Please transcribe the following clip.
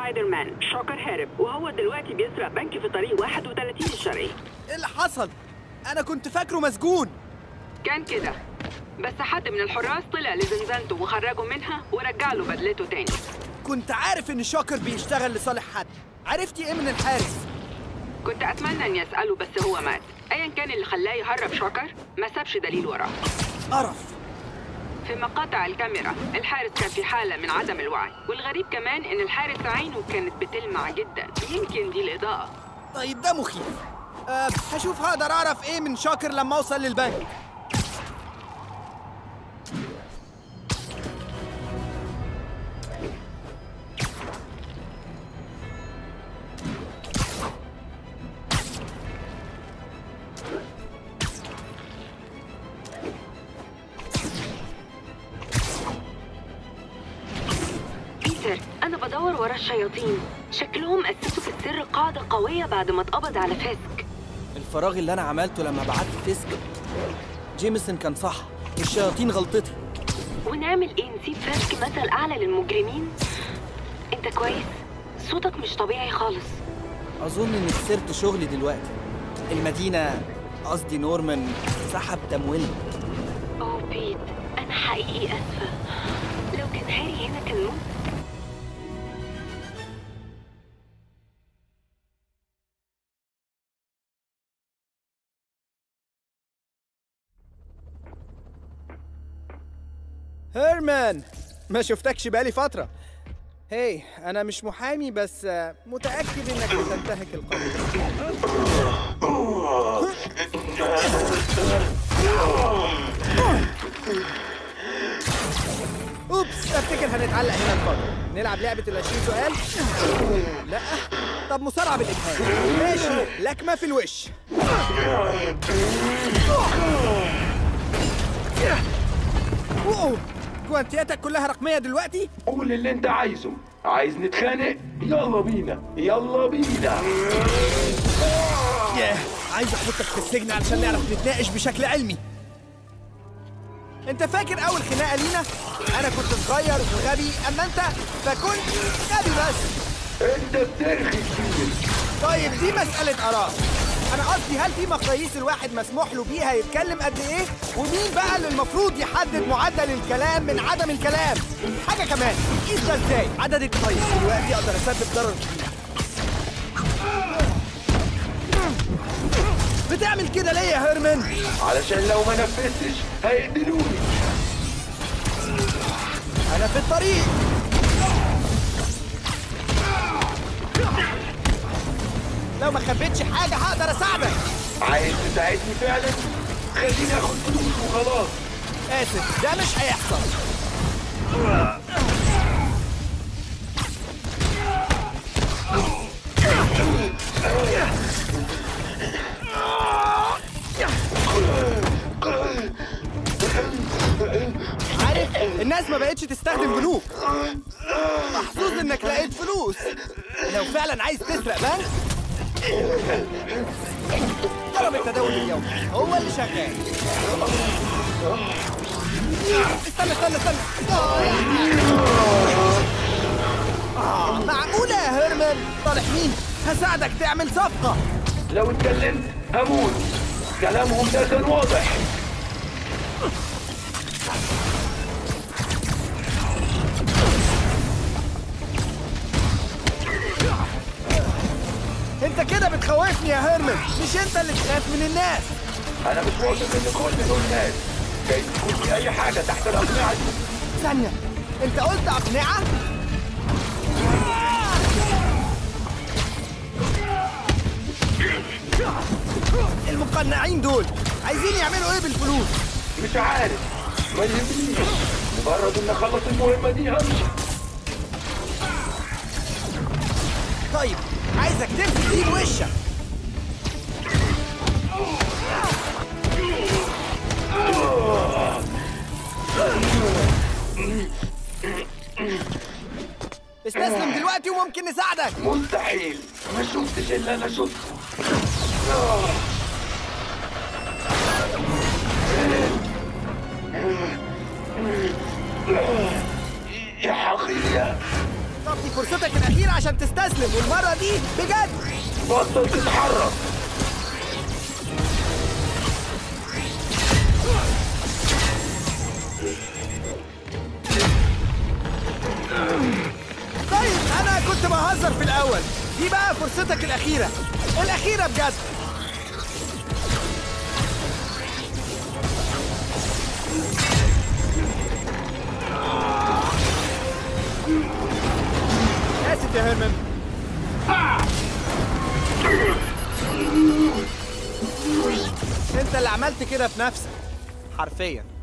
سبايدر مان شوكر هارب وهو دلوقتي بيسرق بنك في طريق 31 الشرقي ايه اللي حصل انا كنت فاكره مسجون كان كده بس حد من الحراس طلع لزنزانته وخرجه منها ورجع له بدلته تاني كنت عارف ان شاكر بيشتغل لصالح حد عرفتي ايه من الحارس كنت اتمنى اني اساله بس هو مات ايا كان اللي خلاه يهرب شوكر ما سابش دليل وراه قرف في مقاطع الكاميرا الحارس كان في حالة من عدم الوعي والغريب كمان إن الحارس عينه كانت بتلمع جدا يمكن دي الإضاءة طيب ده مخيف أه هشوف هقدر اعرف ايه من شاكر لما اوصل للبنك بيتر أنا بدور ورا الشياطين شكلهم أسسوا في السر قاعدة قوية بعد ما اتقبض على فاسك الفراغ اللي انا عملته لما بعت فيسك جيمسون كان صح الشياطين غلطتي ونعمل إيه نسيب فاسك مثل أعلى للمجرمين أنت كويس صوتك مش طبيعي خالص اظن اني خسرت شغلي دلوقتي المدينه قصدي نورمان سحب تمويلنا أوه بيت أنا حقيقي آسفة لو كان هاري هنا كان ممكن هيرمان ما شفتكش بقالي فترة هي أنا مش محامي بس آه، متأكد إنك بتنتهك القانون أوبس أفتكر هنتعلق هنا الفترة نلعب لعبة ال 20 سؤال؟ لا طب مصارعة بالإجهاد ماشي لكمة في الوش أوه جوانتياتك كلها رقمية دلوقتي؟ قول اللي انت عايزه عايز نتخانق يلا بينا يلا بينا ياه عايز احطك في السجن علشان نعرف نتناقش بشكل علمي انت فاكر اول خناقه لينا انا كنت صغير وغبي اما انت فكنت غبي بس انت بترخي كتير طيب دي مساله اراء انا قصدي هل في مقاييس الواحد مسموح له بيها يتكلم قد ايه ومين بقى اللي المفروض يحدد معدل الكلام من عدم الكلام حاجه كمان قيس ده ازاي عدد الكويس دلوقتي اقدر اسبب ضرر كبير بتعمل كده ليه يا هيرمان علشان لو ما نفذتش هيقتلوني أنا في الطريق لو ما خبيتش حاجة هقدر أساعدك عايز تساعدني فعلا خليني اخد فلوس وخلاص آسف ده مش هيحصل عارف الناس ما بقتش تستخدم بنوك محظوظ انك لقيت فلوس لو فعلا عايز تسرق بنك جرب التداول اليومي هو اللي شغال استنى استنى استنى آه معقولة يا هيرمان طالع مين هساعدك تعمل صفقة لو اتكلمت هموت كلامهم ده كان واضح انت كده بتخوفني يا هيرمان مش انت اللي تخاف من الناس انا مش واثق ان كل دول ناس جايز يكون في اي حاجه تحت الاقنعه دي ثانية انت قلت اقنعة المقنعين دول عايزين يعملوا ايه بالفلوس مش عارف ما يهمنيش مجرد ان اخلص المهمه دي همشي طيب عايزك تمسك ايد وشك استسلم دلوقتي وممكن نساعدك مستحيل ما شفتش اللي انا شفته يا حقيقة طب دي فرصتك الأخيرة عشان تستسلم والمرة دي بجد بطل تتحرك طيب أنا كنت بهزر في الأول دي بقى فرصتك الأخيرة الأخيرة بجد آسف يا هيرمان انت اللي عملت كده في نفسك حرفيا